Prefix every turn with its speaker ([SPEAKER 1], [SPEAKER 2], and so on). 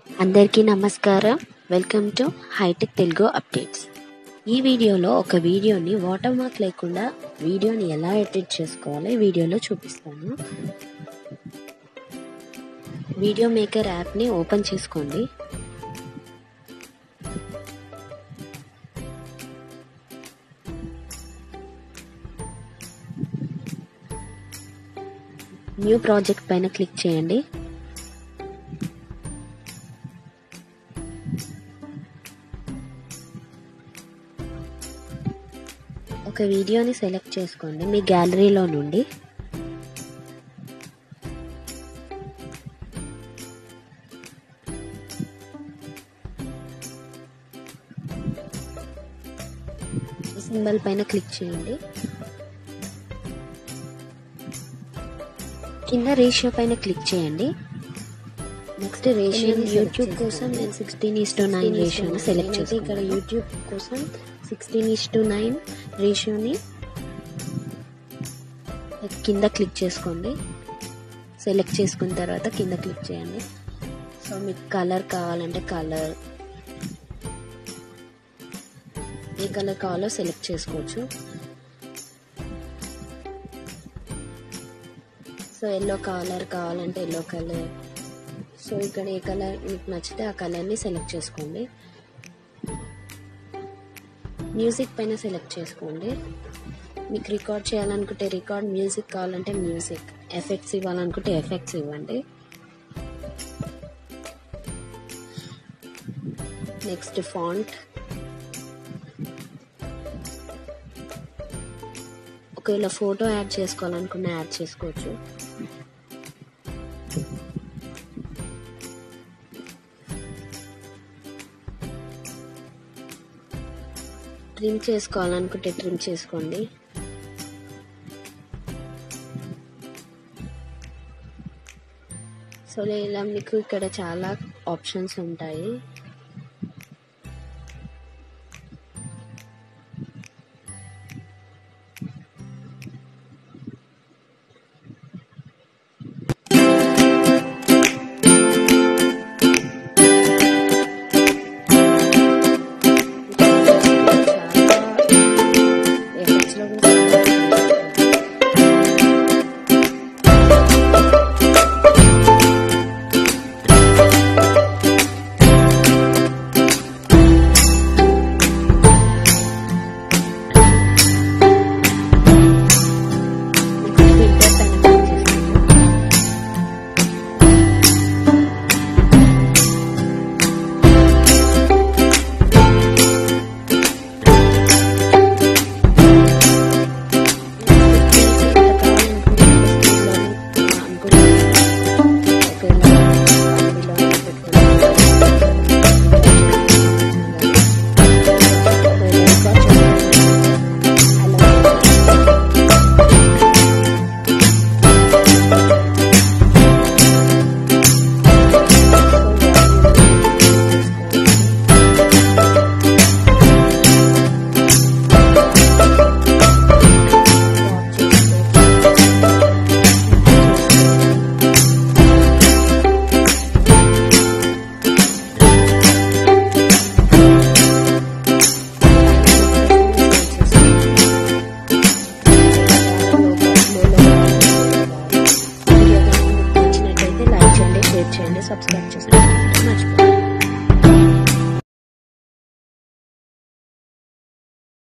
[SPEAKER 1] అందరికీ నమస్కారం welcome to hitech Telugu updates ఈ వీడియోలో ఒక వీడియోని వాటర్ మార్క్ లేకుండా వీడియోని ఎలా ఎడిట్ చేసుకోవాలో ఈ వీడియోలో చూపిస్తాను వీడియో మేకర్ యాప్ని ఓపెన్ చేసుకోండి న్యూ ప్రాజెక్ట్ పైన క్లిక్ చేయండి ఒక వీడియోని సెలెక్ట్ చేసుకోండి మీ గ్యాలరీలో నుండి సింబల్ పైన క్లిక్ చేయండి కింద రేషియో పైన క్లిక్ చేయండి నెక్స్ట్ రేషియో యూట్యూబ్ కోసం నేను సిక్స్టీన్ ఈస్ టు నైన్ రేషియోని సెలెక్ట్ చేసి ఇక్కడ యూట్యూబ్ కోసం సిక్స్టీన్ ఈస్ టు నైన్ రేషియోని కింద క్లిక్ చేసుకోండి సెలెక్ట్ చేసుకున్న తర్వాత కింద క్లిక్ చేయండి సో మీకు కలర్ కావాలంటే కలర్ ఏ కలర్ కావాలో సెలెక్ట్ చేసుకోవచ్చు సో ఎల్లో కలర్ కావాలంటే ఎల్లో కలర్ సో ఇక్కడ ఏ కలర్ మీకు నచ్చితే ఆ కలర్ని సెలెక్ట్ చేసుకోండి మ్యూజిక్ పైన సెలెక్ట్ చేసుకోండి మీకు రికార్డ్ చేయాలనుకుంటే రికార్డ్ మ్యూజిక్ కావాలంటే మ్యూజిక్ ఎఫెక్ట్స్ ఇవ్వాలనుకుంటే ఎఫెక్ట్స్ ఇవ్వండి నెక్స్ట్ ఫాంట్ ఒకవేళ ఫోటో యాడ్ చేసుకోవాలనుకున్న యాడ్ చేసుకోవచ్చు ట్రిమ్ చేసుకోవాలనుకుంటే ట్రిమ్ చేసుకోండి సో ఇలా మీకు ఇక్కడ చాలా ఆప్షన్స్ ఉంటాయి